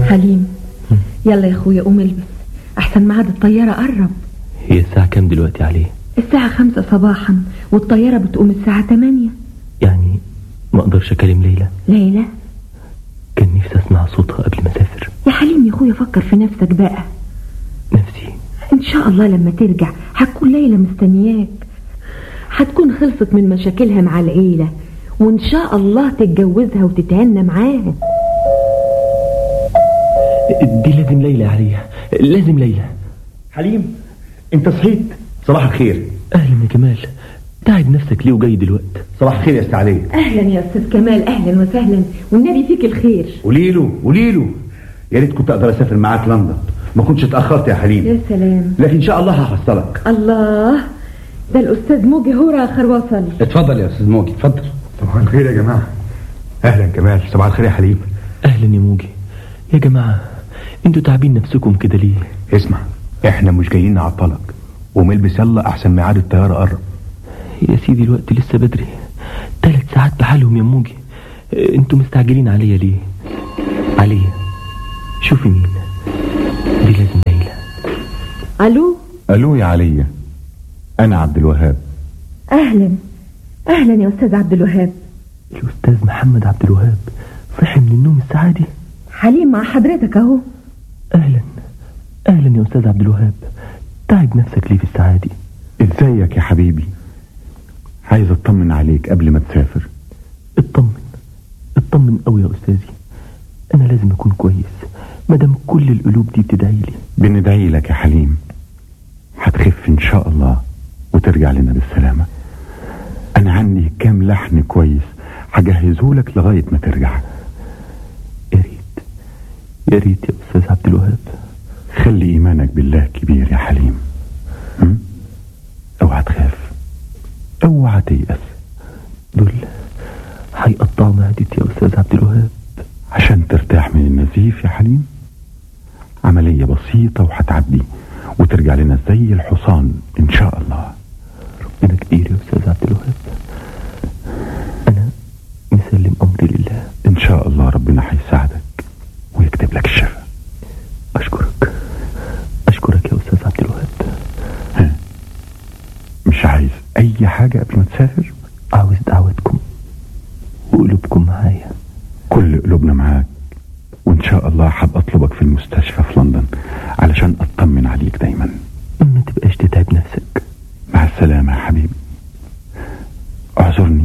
حليم يلا يا اخويا قوم البس احسن ميعاد الطيارة قرب هي الساعة كام دلوقتي عليه الساعة خمسة صباحا والطيارة بتقوم الساعة تمانية يعني ما اقدرش اكلم ليلى ليلى كان نفسي اسمع صوتها قبل ما اسافر يا حليم يا اخويا فكر في نفسك بقى نفسي ان شاء الله لما ترجع هتكون ليلى مستنياك هتكون خلصت من مشاكلها مع العيلة وان شاء الله تتجوزها وتتهنى معاها دي لازم ليلى عليها لازم ليلى حليم انت صحيت صباح الخير اهلا يا كمال تعب نفسك ليه وجاي دلوقتي صباح الخير يا استعلي اهلا يا استاذ كمال اهلا وسهلا والنبي فيك الخير قولي له قولي له يا ريت كنت اقدر اسافر معاك لندن ما كنتش اتاخرت يا حليم يا سلام لكن ان شاء الله هحصلك الله ده الاستاذ موجي هو اخر وصل اتفضل يا استاذ موجي اتفضل صباح الخير يا جماعة أهلا كمال صباح الخير يا حليم اهلا يا موجي يا جماعة انتوا تعبين نفسكم كده ليه اسمع احنا مش جايين نعطلك وملبس يلا أحسن ميعاد الطيارة قرب يا سيدي الوقت لسه بدري ثلاث ساعات بحالهم يا موجي اه، انتوا مستعجلين عليا ليه عليا شوفي مين دي لازم ليلى الو ألو يا عليا أنا عبد الوهاب اهلا اهلا يا استاذ عبد الوهاب الاستاذ محمد عبد الوهاب صحي من النوم الساعة دي حليم مع حضرتك اهو اهلا اهلا يا استاذ عبد الوهاب تعب نفسك ليه في الساعة دي ازيك يا حبيبي عايز اطمن عليك قبل ما تسافر اطمن اطمن قوي يا استاذي انا لازم اكون كويس مادام كل القلوب دي بتدعي لي بندعي لك يا حليم هتخف ان شاء الله وترجع لنا بالسلامة انا عندي كام لحن كويس هجهزه لك لغاية ما ترجع يا ريت يا ريت يا استاذ عبد الوهاب خلي ايمانك بالله كبير يا حليم م? اوعى تخاف اوعى تيأس دول هيقطعوا معدتي يا استاذ عبد الوهاب عشان ترتاح من النزيف يا حليم عملية بسيطة وهتعدي وترجع لنا زي الحصان ان شاء الله ربنا كبير يا استاذ عبد الوهاب انا مسلم امري لله ان شاء الله ربنا هيساعدك ويكتب لك الشفاء اشكرك اشكرك يا استاذ عبد الوهاب ها مش عايز اي حاجة قبل ما تسافر عاوز دعوتكم وقلوبكم معايا كل قلوبنا معاك وان شاء الله حاب اطلبك في المستشفى في لندن علشان اطمن عليك دايما ما تبقاش تتعب نفسك مع السلامة يا حبيبي اعذرني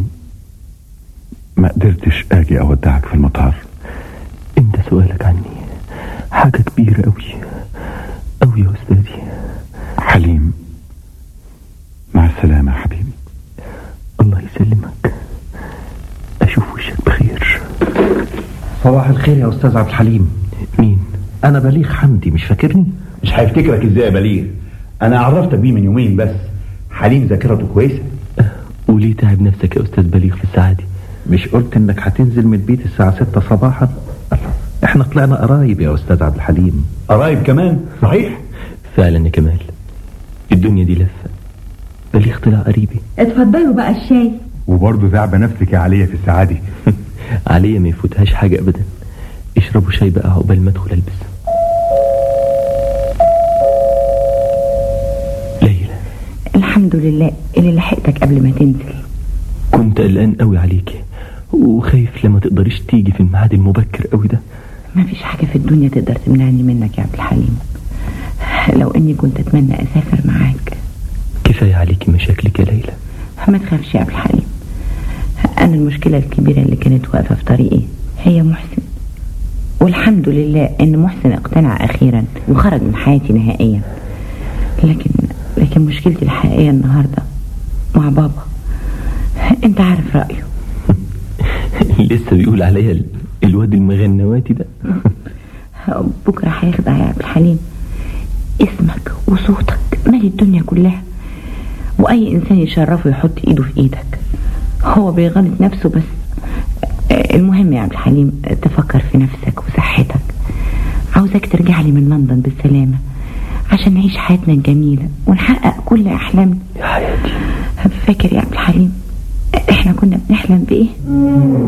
ما قدرتش اجي اودعك في المطار انت سؤالك عني حاجة كبيرة قوي قوي يا استاذي حليم مع السلامة يا حبيبي الله يسلمك اشوف وشك بخير صباح الخير يا استاذ عبد الحليم مين انا بليغ حمدي مش فاكرني مش هيفتكرك ازاي يا بليغ انا عرفتك بيه من يومين بس حليم ذاكرته كويسه وليه تعب نفسك يا استاذ بليغ في الساعة دي مش قلت انك هتنزل من البيت الساعة ستة صباحا الله، احنا طلعنا قرايب يا استاذ عبد الحليم قرايب كمان صحيح فعلا يا كمال الدنيا دي لفة بليغ طلع قريبي اتفضلوا بقى الشاي وبرضه تعبة نفسك يا عليا في الساعة دي عليا ما يفوتهاش حاجة ابدا اشربوا شاي بقى عقبال ما ادخل البس ليلى الحمد لله اللي لحقتك قبل ما تنزل كنت قلقان قوي عليكي وخايف لما تقدريش تيجي في الميعاد المبكر قوي ده ما فيش حاجة في الدنيا تقدر تمنعني منك يا عبد الحليم لو اني كنت اتمنى اسافر معاك كفاية عليكي مشاكلك يا ليلى ما تخافش يا عبد الحليم انا المشكلة الكبيرة اللي كانت واقفة في طريقي هي محسن والحمد لله ان محسن اقتنع اخيرا وخرج من حياتي نهائيا لكن لكن مشكلتي الحقيقية النهاردة مع بابا انت عارف رأيه لسه بيقول عليا ال- الواد المغنواتي ده بكرة هيخدع يا عبد الحليم اسمك وصوتك مال الدنيا كلها وأي إنسان يشرفه يحط إيده في إيدك هو بيغلط نفسه بس المهم يا عبد الحليم تفكر في نفسك وصحتك عاوزك ترجع لي من لندن بالسلامة عشان نعيش حياتنا الجميلة ونحقق كل أحلامنا يا حياتي فاكر يا عبد الحليم احنا كنا بنحلم بإيه